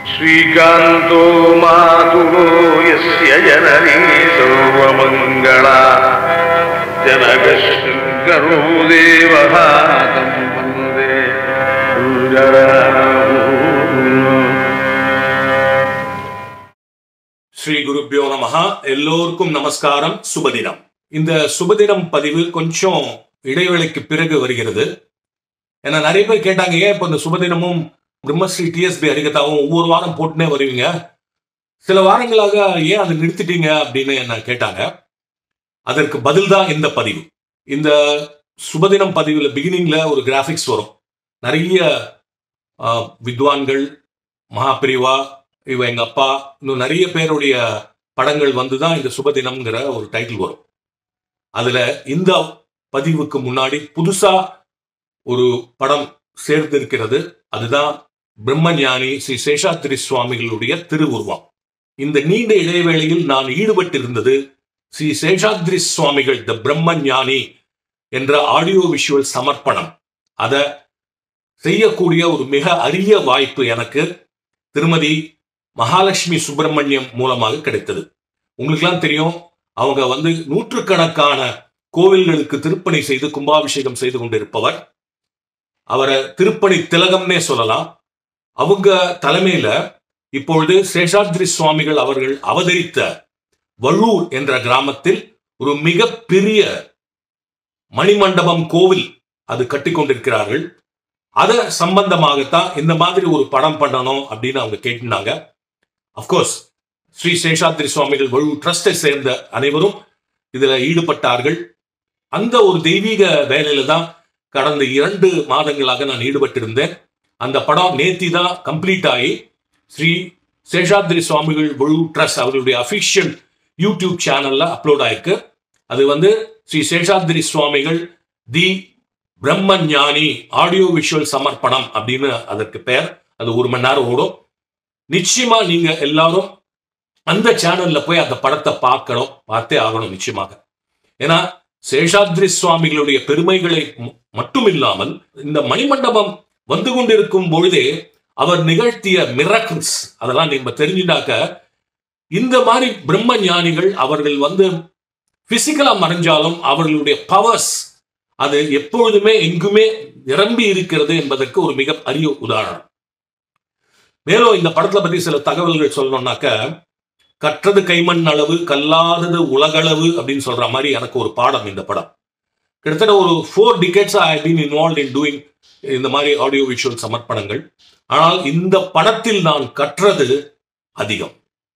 श्रीकान्तो मातुलो यस्य जननी सर्वमङ्गला जनकशङ्करो देवः तं वन्दे ஸ்ரீ குருப்பியோ நமஹா எல்லோருக்கும் நமஸ்காரம் சுபதினம் இந்த சுபதினம் பதிவு கொஞ்சம் இடைவேளைக்கு பிறகு வருகிறது ஏன்னா நிறைய பேர் கேட்டாங்க ஏன் இப்போ இந்த சுபதினமும் பிரம்மஸ்ரீ டிஎஸ்பி அரிகதாவும் ஒவ்வொரு வாரம் போட்டுனே வருவீங்க சில வாரங்களாக ஏன் அதை நிறுத்திட்டீங்க அப்படின்னு என்ன கேட்டாங்க அதற்கு பதில் தான் இந்த பதிவு இந்த சுபதினம் பதிவில் பிகினிங்ல ஒரு கிராஃபிக்ஸ் வரும் நிறைய ஆஹ், வித்வான்கள் மகாபிரிவா இவ எங்க அப்பா இன்னும் நிறைய பேருடைய படங்கள் வந்து தான் இந்த சுபதினம்ங்கிற ஒரு டைட்டில் வரும் அதுல இந்த பதிவுக்கு முன்னாடி புதுசா ஒரு படம் சேர்ந்திருக்கிறது அதுதான் பிரம்மஞானி ஸ்ரீ சேஷாத்திரி சுவாமிகளுடைய திருவுருவம் இந்த நீண்ட இடைவேளையில் நான் ஈடுபட்டிருந்தது ஸ்ரீ சேஷாத்ரி சுவாமிகள் த பிரம்மஞானி என்ற ஆடியோ விஷுவல் சமர்ப்பணம் அதை செய்யக்கூடிய ஒரு மிக அரிய வாய்ப்பு எனக்கு திருமதி மகாலட்சுமி சுப்பிரமணியம் மூலமாக கிடைத்தது உங்களுக்கெல்லாம் தெரியும் அவங்க வந்து நூற்றுக்கணக்கான கோவில்களுக்கு திருப்பணி செய்து கும்பாபிஷேகம் செய்து கொண்டிருப்பவர் அவரை திருப்பணி திலகம்னே சொல்லலாம் அவங்க தலைமையில இப்பொழுது சேஷாத்ரி சுவாமிகள் அவர்கள் அவதரித்த வள்ளூர் என்ற கிராமத்தில் ஒரு மிகப்பெரிய மணிமண்டபம் கோவில் அது கட்டி கொண்டிருக்கிறார்கள் அத சம்பந்தமாகத்தான் இந்த மாதிரி ஒரு படம் பண்ணணும் அப்படின்னு அவங்க கேட்டிருந்தாங்க அப்கோர்ஸ் ஸ்ரீ சேஷாத்ரி சுவாமிகள் வள்ளூர் ட்ரஸ்டை சேர்ந்த அனைவரும் இதுல ஈடுபட்டார்கள் அந்த ஒரு தெய்வீக வேலையில தான் கடந்த இரண்டு மாதங்களாக நான் ஈடுபட்டிருந்தேன் அந்த படம் நேத்தி தான் கம்ப்ளீட் ஆகி ஸ்ரீ சேஷாத்ரி சுவாமிகள் வள்ளூர் ட்ரஸ்ட் அவர்களுடைய அபிஷியல் யூடியூப் சேனல்ல அப்லோட் ஆயிருக்கு அது வந்து ஸ்ரீ சேஷாத்ரி சுவாமிகள் தி பிரம்ம ஞானி ஆடியோ விஷுவல் சமர்ப்பணம் அப்படின்னு அதற்கு பெயர் அது ஒரு மணி நேரம் ஓடும் நிச்சயமா நீங்க எல்லாரும் அந்த சேனல்ல போய் அந்த படத்தை பார்க்கணும் பார்த்தே ஆகணும் நிச்சயமாக ஏன்னா சேஷாத்ரி சுவாமிகளுடைய பெருமைகளை ம- மட்டும் இல்லாமல் இந்த மணிமண்டபம் வந்து கொண்டிருக்கும் பொழுதே அவர் நிகழ்த்திய மிரக்கிள்ஸ் அதெல்லாம் நீங்க தெரிஞ்சுட்டாக்க இந்த மாதிரி பிரம்ம ஞானிகள் அவர்கள் வந்து பிசிக்கலா மறைஞ்சாலும் அவர்களுடைய பவர்ஸ் அது எப்பொழுதுமே எங்குமே நிரம்பி இருக்கிறது என்பதற்கு ஒரு மிக அரிய உதாரணம் மேலும் இந்த படத்துல பத்தி சில தகவல்கள் சொல்லணும்னாக்க கற்றது கைமண் அளவு கல்லாதது உலகளவு அப்படின்னு சொல்ற மாதிரி எனக்கு ஒரு பாடம் இந்த படம் கிட்டத்தட்ட ஒரு four decades I been involve in doing இந்த மாதிரி ஆடியோ விஷுவல் சமர்ப்பணங்கள் ஆனால் இந்த படத்தில் நான் கற்றது அதிகம்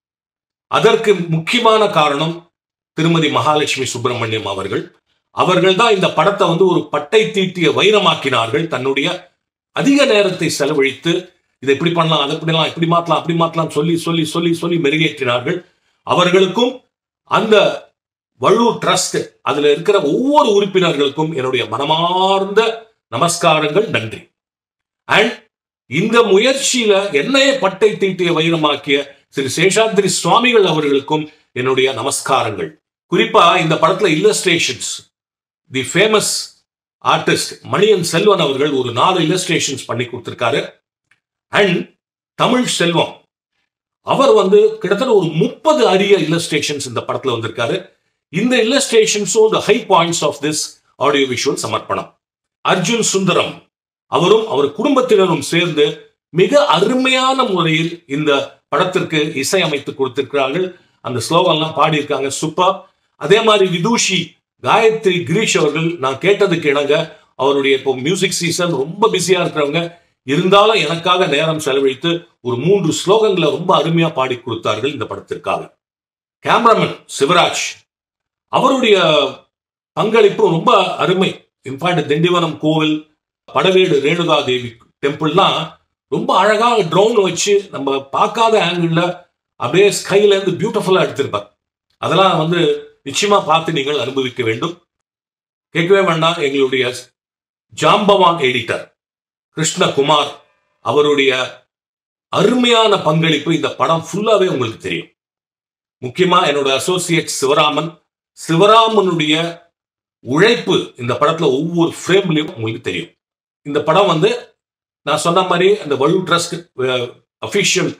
அதற்கு முக்கியமான காரணம் திருமதி மகாலட்சுமி சுப்பிரமணியம் அவர்கள் அவர்கள் தான் இந்த படத்தை வந்து ஒரு பட்டை தீட்டிய வைரமாக்கினார்கள் தன்னுடைய அதிக நேரத்தை செலவழித்து இதை இப்படி பண்ணலாம் அதை பண்ணலாம் இப்படி மாற்றலாம் அப்படி மாற்றலாம் சொல்லி சொல்லி சொல்லி சொல்லி மெருகேற்றினார்கள் அவர்களுக்கும் அந்த வள்ளூர் ட்ரஸ்ட் அதுல இருக்கிற ஒவ்வொரு உறுப்பினர்களுக்கும் என்னுடைய மனமார்ந்த நமஸ்காரங்கள் நன்றி அண்ட் இந்த முயற்சியில என்னையே பட்டை தீட்டிய வைரமாக்கிய ஸ்ரீ சேஷாத்ரி சுவாமிகள் அவர்களுக்கும் என்னுடைய நமஸ்காரங்கள் குறிப்பா இந்த படத்துல illustrations the famous artist Maniyan Selvan அவர்கள் ஒரு நாலு இல்லஸ்ட்ரேஷன்ஸ் பண்ணி கொடுத்திருக்காரு அண்ட் தமிழ் செல்வம் அவர் வந்து கிட்டத்தட்ட ஒரு முப்பது அரிய இல்லஸ்ட்ரேஷன்ஸ் இந்த படத்துல வந்திருக்காரு இந்த இல்லஸ்ட்ரேஷன்ஸும் the high points of this audio visual சமர்ப்பணம் அர்ஜுன் சுந்தரம் அவரும் அவர் குடும்பத்தினரும் சேர்ந்து மிக அருமையான முறையில் இந்த படத்திற்கு இசையமைத்து கொடுத்திருக்கிறார்கள் அந்த ஸ்லோகம்லாம் பாடியிருக்காங்க சூப்பர் அதே மாதிரி விதூஷி காயத்ரி கிரீஷ் அவர்கள் நான் கேட்டதுக்கு இணங்க அவருடைய இப்போ மியூசிக் சீசன் ரொம்ப பிஸியா இருக்கிறவங்க இருந்தாலும் எனக்காக நேரம் செலவழித்து ஒரு மூன்று ஸ்லோகங்களை ரொம்ப அருமையா பாடி கொடுத்தார்கள் இந்த படத்திற்காக கேமராமேன் சிவராஜ் அவருடைய பங்களிப்பு ரொம்ப அருமை இன்ஃபேக்ட் திண்டிவனம் கோவில் படவேடு ரேணுகா தேவி டெம்பிள்லாம் ரொம்ப அழகா ட்ரோன் வச்சு நம்ம பார்க்காத ஆங்கிள் அப்படியே ஸ்கைல இருந்து பியூட்டிஃபுல்லா எடுத்திருப்பார் அதெல்லாம் வந்து நிச்சயமா பார்த்து நீங்கள் அனுபவிக்க வேண்டும் கேட்கவே வேண்டாம் எங்களுடைய ஜாம்பவான் எடிட்டர் கிருஷ்ணகுமார் அவருடைய அருமையான பங்களிப்பு இந்த படம் ஃபுல்லாவே உங்களுக்கு தெரியும் முக்கியமா என்னோட அசோசியேட் சிவராமன் சிவராமனுடைய உழைப்பு இந்த படத்துல ஒவ்வொரு ஃப்ரேம்லயும் உங்களுக்கு தெரியும் இந்த படம் வந்து நான் சொன்ன மாதிரி அந்த வலு ட்ரஸ்ட் அஃபிஷியல்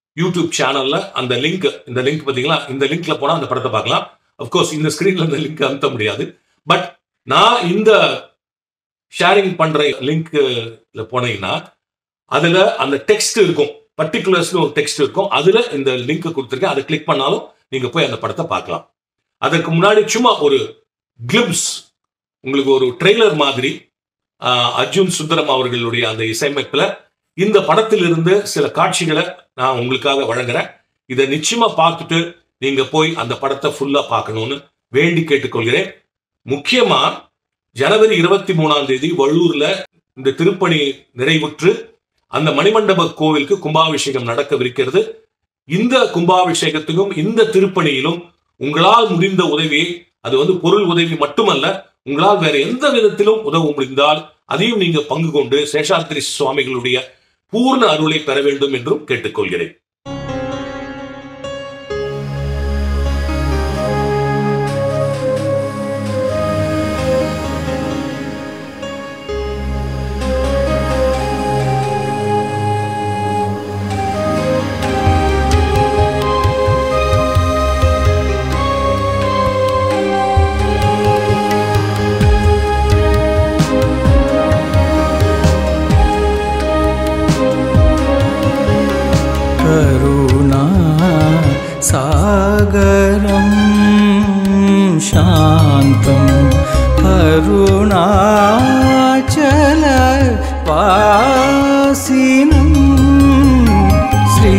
யூடியூப் சேனல்ல அந்த லிங்க் இந்த லிங்க் பாத்தீங்களா இந்த லிங்க்ல போனா அந்த படத்தை பார்க்கலாம் அப்கோர்ஸ் இந்த ஸ்கிரீன்ல இந்த லிங்க் அமுத்த முடியாது பட் நான் இந்த ஷேரிங் பண்ற லிங்க்ல போனீங்கன்னா அதுல அந்த டெக்ஸ்ட் இருக்கும் பர்டிகுலர்ஸ்னு ஒரு டெக்ஸ்ட் இருக்கும் அதுல இந்த லிங்க் கொடுத்துருக்கேன் அதை கிளிக் பண்ணாலும் நீங்க போய் அந்த படத்தை பார்க்கலாம் அதற்கு முன்னாடி சும்மா ஒரு கிளிப்ஸ் உங்களுக்கு ஒரு ட்ரெய்லர் மாதிரி ஆஹ், அர்ஜுன் சுந்தரம் அவர்களுடைய அந்த இசையமைப்புல இந்த படத்திலிருந்து சில காட்சிகளை நான் உங்களுக்காக வழங்குறேன் இதை நிச்சயமா பார்த்துட்டு நீங்க போய் அந்த படத்தை ஃபுல்லா பார்க்கணும்னு வேண்டி கேட்டுக்கொள்கிறேன் முக்கியமா ஜனவரி இருபத்தி மூணாம் தேதி வள்ளூர்ல இந்த திருப்பணி நிறைவுற்று அந்த மணிமண்டப கோவிலுக்கு கும்பாபிஷேகம் நடக்கவிருக்கிறது இந்த கும்பாபிஷேகத்துக்கும் இந்த திருப்பணியிலும் உங்களால் முடிந்த உதவியை அது வந்து பொருள் உதவி மட்டுமல்ல உங்களால் வேற எந்த விதத்திலும் உதவ முடிந்தால் அதையும் நீங்க பங்கு கொண்டு சேஷாத்திரி சுவாமிகளுடைய பூர்ண அருளை பெற வேண்டும் என்றும் கேட்டுக்கொள்கிறேன் करुणा सागरं शान्तं करुणाचल वासिनं श्री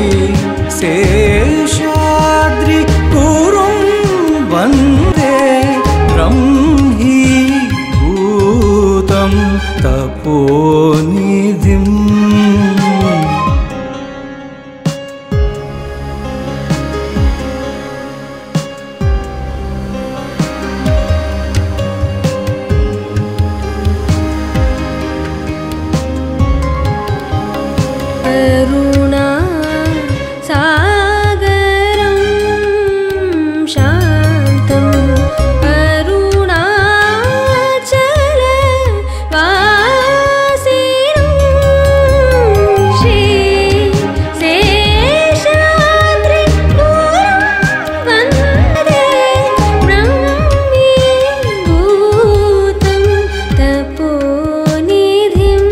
शेषाद्रि गुरुं वन्दे ब्रह्मी भूतं तपोनिधिम् करुणा सागरं शान्तं करुणाचल वासिनं श्री शेषाद्रि वन्दे ब्रह्मीभूतं तपोनिधिम्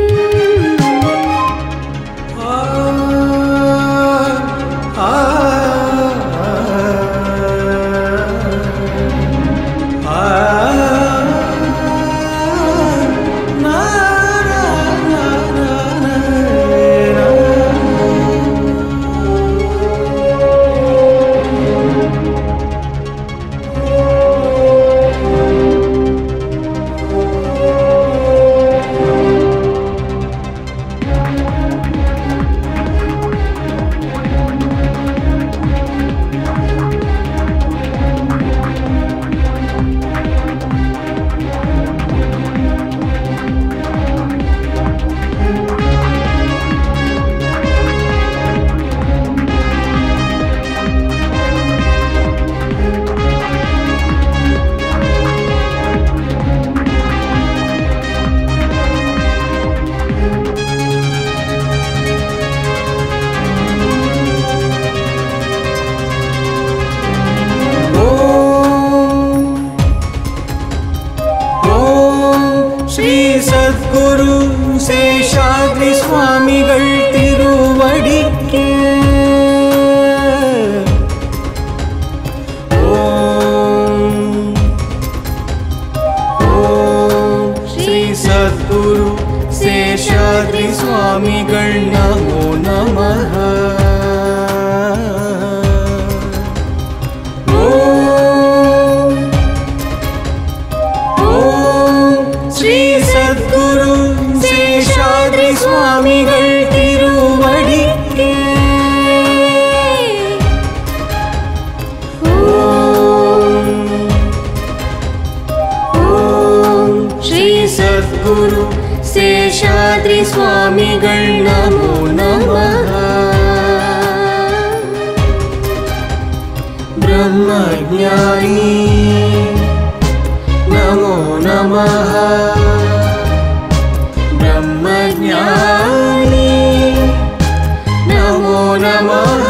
ஸ்ரீ சத்குரு சேஷாத்ரி சுவாமிகள் திருவடிக்கே ஓம் ஓம் ஸ்ரீ சத்குரு சேஷாத்ரி சுவாமிகள் நமோ நமः ஓம் ஓம் ஸ்ரீ சத்குரு சேஷாத்ரி சுவாமிகள் திருவடிக்கே ஓம் ஓம் ஸ்ரீ சத்குரு சேஷாத்ரி சுவாமிகள் நமோ நமः ब्रह्मज्ञानी नमो नमः ब्रह्मज्ञानी नमो नमः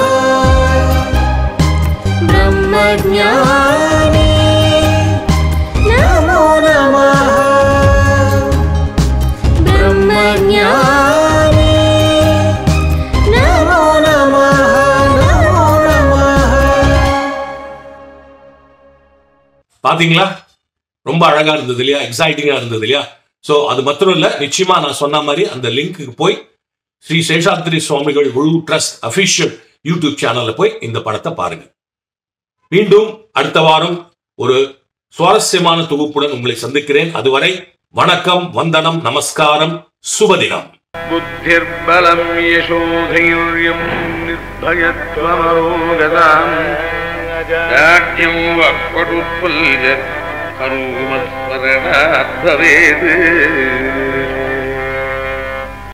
பாத்தீங்களா ரொம்ப அழகா இருந்தது இல்லையா எக்ஸைட்டிங்கா இருந்தது இல்லையா ஸோ அது மாத்திரம் இல்ல நிச்சயமா நான் சொன்ன மாதிரி அந்த லிங்க்குக்கு போய் ஸ்ரீ சேஷாத்ரி சுவாமிகள் முழு ட்ரஸ்ட் அபிஷியல் யூடியூப் சேனல்ல போய் இந்த படத்தை பாருங்க மீண்டும் அடுத்த வாரம் ஒரு சுவாரஸ்யமான தொகுப்புடன் உங்களை சந்திக்கிறேன் அதுவரை வணக்கம் வந்தனம் நமஸ்காரம் சுபதினம் बुद्धिर्बलं यशोधैर्यं निर्भयत्वमरोगताम् दाढ्यं वक्पटुत्पल्य हनुमत्स्मरणात् भवेत्